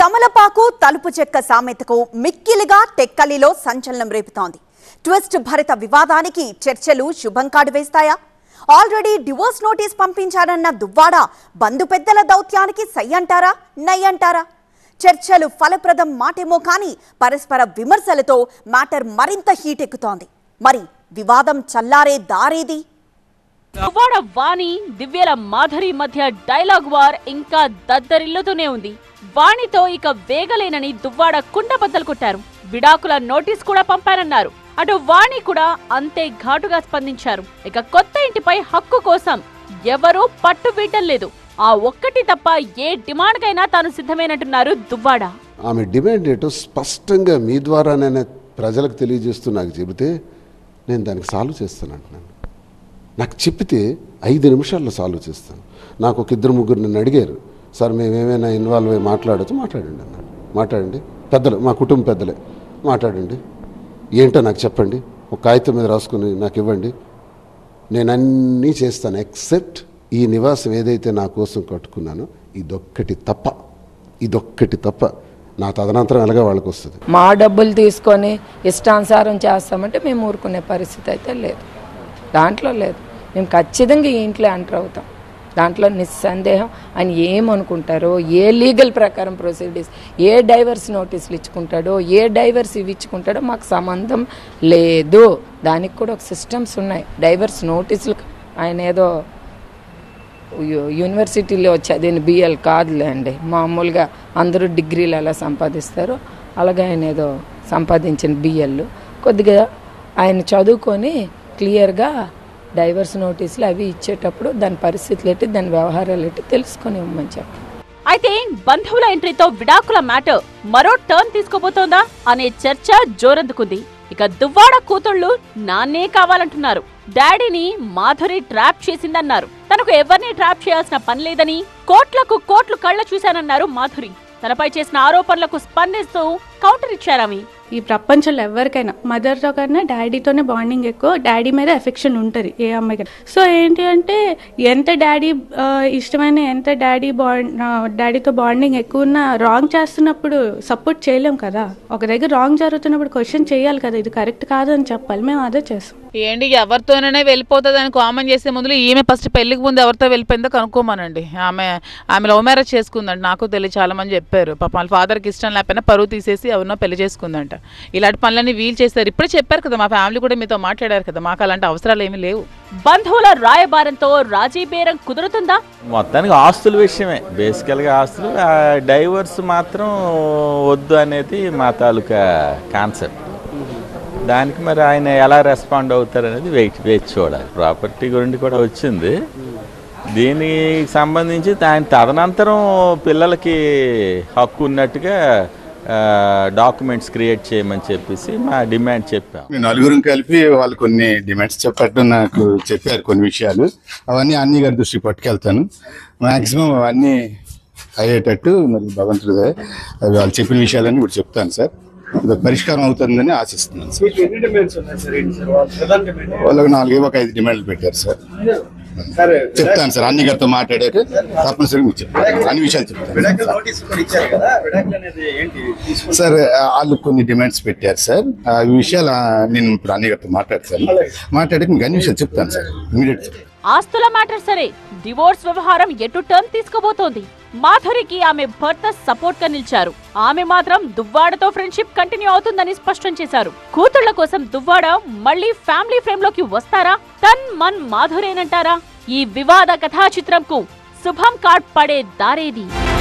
తమలపాకు తలుపు చెక్క సామెతకు మిక్కిలిగా టెక్కలిలో సంచలనం రేపుతోంది ట్విస్ట్ భరిత వివాదానికి చర్చలు శుభం కాడు వేస్తాయా ఆల్రెడీ డివోర్స్ నోటీస్ పంపించారన్న దువ్వాడ బంధు పెద్దల దౌత్యానికి సై అంటారా నై అంటారా చర్చలు ఫలప్రదం మాటేమో కానీ పరస్పర విమర్శలతో మ్యాటర్ మరింత హీట్ ఎక్కుతోంది మరి వివాదం చల్లారే దారేది దువ్వాడ వాణి దివ్యల మాధురి మధ్య డైలాగ్ వార్ ఇంకా దద్దరిల్లుతూనే ఉంది వాణితో ఇక వేగలేనని దువ్వాడ కుండబద్దలు కొట్టారు విడాకుల నోటీస్ కూడా పంపారన్నారు అటు వాణి కూడా అంతే ఘాటుగా స్పందించారు ఇక కొత్త ఇంటిపై హక్కు కోసం ఎవరూ పట్టు వీటం లేదు ఆ ఒక్కటి తప్ప ఏ డిమాండ్కైనా తాను సిద్ధమేనంటున్నారు దువ్వాడ ఆమె డిమాండ్ ఏంటో స్పష్టంగా మీ ద్వారానే ప్రజలకు తెలియజేస్తూ నాకు చెబితే నేను దానికి సాల్వ్ చేస్తాను అంటున్నాను నాకు చెప్పితే ఐదు నిమిషాల్లో సాల్వ్ చేస్తాను నాకు ఒక ఇద్దరు ముగ్గురు నన్ను అడిగారు సార్ మేము ఏమైనా ఇన్వాల్వ్ అయ్యి మాట్లాడచ్చు మాట్లాడండి అన్నాడు మాట్లాడండి పెద్దలు మా కుటుంబ పెద్దలే మాట్లాడండి ఏంటో నాకు చెప్పండి ఒక కాగితం మీద రాసుకుని నాకు ఇవ్వండి నేను అన్నీ చేస్తాను ఎక్సెప్ట్ ఈ నివాసం ఏదైతే నా కోసం కట్టుకున్నానో ఇదొక్కటి తప్ప ఇదొక్కటి తప్ప నా తదనంతరం ఎలాగా వాళ్ళకి వస్తుంది మా డబ్బులు తీసుకొని ఇష్టానుసారం చేస్తామంటే మేము ఊరుకునే పరిస్థితి అయితే లేదు దాంట్లో లేదు మేము ఖచ్చితంగా ఈ ఇంట్లో ఎంటర్ అవుతాం దాంట్లో నిస్సందేహం ఆయన ఏమనుకుంటారో ఏ లీగల్ ప్రకారం ప్రొసీడర్స్ ఏ డైవర్స్ నోటీసులు ఇచ్చుకుంటాడో ఏ డైవర్స్ ఇవి ఇచ్చుకుంటాడో మాకు సంబంధం లేదు దానికి కూడా ఒక సిస్టమ్స్ ఉన్నాయి డైవర్స్ నోటీసులు ఆయన ఏదో యు- యూనివర్సిటీలో చదివిన బిఎల్ కాదులే అండి మామూలుగా అందరూ డిగ్రీలు ఎలా సంపాదిస్తారో అలాగే ఆయన ఏదో సంపాదించిన బిఎల్ కొద్దిగా ఆయన చదువుకొని క్లియర్గా డైవర్స్ నోటీసులు అవి ఇచ్చేటప్పుడు దాని పరిస్థితులు ఏంటి దాని వ్యవహారాలు ఏంటి తెలుసుకొని ఇవ్వమని చెప్పండి అయితే బంధువుల ఎంట్రీతో విడాకుల మ్యాటర్ మరో టర్న్ తీసుకోబోతోందా అనే చర్చ జోరందుకుంది ఇక దువ్వాడ కూతుళ్ళు నాన్నే కావాలంటున్నారు డాడీని మాధురి ట్రాప్ చేసిందన్నారు తనకు ఎవరిని ట్రాప్ చేయాల్సిన పని లేదని కోట్లకు కోట్లు కళ్ళ చూశానన్నారు మాధురి తనపై చేసిన ఆరోపణలకు స్పందిస్తూ కౌంటర్ ఇచ్చారామి ఈ ప్రపంచంలో ఎవరికైనా మదర్తో కన్నా డాడీతోనే బాండింగ్ ఎక్కువ డాడీ మీద ఎఫెక్షన్ ఉంటుంది ఏ అమ్మాయికి సో ఏంటి అంటే ఎంత డాడీ ఆ, ఇష్టమైన ఎంత డాడీ బాండ్ డాడీతో బాండింగ్ ఎక్కువ ఉన్నా రాంగ్ చేస్తున్నప్పుడు సపోర్ట్ చేయలేం కదా ఒక దగ్గర రాంగ్ జరుగుతున్నప్పుడు క్వశ్చన్ చేయాలి కదా ఇది కరెక్ట్ కాదని చెప్పాలి మేము అదే చేస్తాం ఏంటి ఎవరితోనైనా వెళ్ళిపోతుంది అని కామన్ చేసే ముందు ఈమె ఫస్ట్ పెళ్లికి ముందు ఎవరితో వెళ్ళిపోయిందో కనుక్కోమనండి ఆమె ఆమె లవ్ మ్యారేజ్ చేసుకుందంట నాకు తెలియదు చాలా మంది చెప్పారు పాప వాళ్ళ ఫాదర్కి ఇష్టం లేకపోయినా పరువు తీసేసి ఎవరినో పెళ్లి చేసుకుందంట ఇలాంటి పనులన్నీ వీలు చేస్తారు ఇప్పుడే చెప్పారు కదా మా ఫ్యామిలీ కూడా మీతో మాట్లాడారు కదా మాకు అలాంటి అవసరాలు ఏమీ లేవు బంధువుల రాయబారంతో రాజీ బేరం కుదురుతుందా మొత్తానికి ఆస్తుల విషయమే బేసికల్గా ఆస్తులు ఆ డైవర్స్ మాత్రం వద్దు అనేది మా తాలూకా కాన్సెప్ట్ దానికి మరి ఆయన ఎలా రెస్పాండ్ అవుతారు అనేది వెయిట్ వేచి చూడాలి ప్రాపర్టీ గురించి కూడా వచ్చింది దీనికి సంబంధించి ఆయన తదనంతరం పిల్లలకి హక్కు ఉన్నట్టుగా డాక్యుమెంట్స్ క్రియేట్ చేయమని చెప్పేసి మా డిమాండ్ చెప్పాం మేము నలుగురం కలిపి వాళ్ళు కొన్ని డిమాండ్స్ చెప్పట్టు నాకు చెప్పారు కొన్ని విషయాలు అవన్నీ అన్ని గారి దృష్టికి పట్టుకెళ్తాను మాక్సిమం అవన్నీ అయ్యేటట్టు మరి భగవంతుడు దయ. అవి వాళ్ళు చెప్పిన విషయాలన్నీ ఇప్పుడు చెప్తాను సార్ ఇది పరిష్కారం అవుతుందని ఆశిస్తున్నాను సార్ వాళ్ళకి నాలుగే ఒక ఐదు డిమాండ్లు పెట్టారు సార్ చెప్తాను సార్ అన్ని గారితో మాట్లాడాక తప్పనిసరిగా మీకు చెప్తాను అన్ని విషయాలు చెప్తాను సార్ వాళ్ళు కొన్ని డిమాండ్స్ పెట్టారు సార్ ఆ విషయాలు ఆ, నేను ఇప్పుడు అన్ని గారితో మాట్లాడతాను మాట్లాడాక మీకు అన్ని విషయాలు చెప్తాను సార్ ఇమీడియట్ ఆస్తుల మ్యాటర్ సరే డివోర్స్ వ్యవహారం ఎటు టర్న్ తీసుకోబోతోంది మాధురికి ఆమె భర్త సపోర్ట్ గా నిలిచారు ఆమె మాత్రం దువ్వాడతో ఫ్రెండ్షిప్ కంటిన్యూ అవుతుందని స్పష్టం చేశారు కూతుళ్ల కోసం దువ్వాడ మళ్ళీ ఫ్యామిలీ ఫ్రేమ్ లోకి వస్తారా తన్ మన్ మాధురేనంటారా ఈ వివాద కథా చిత్రంకు శుభం కార్డ్ పడే దారేది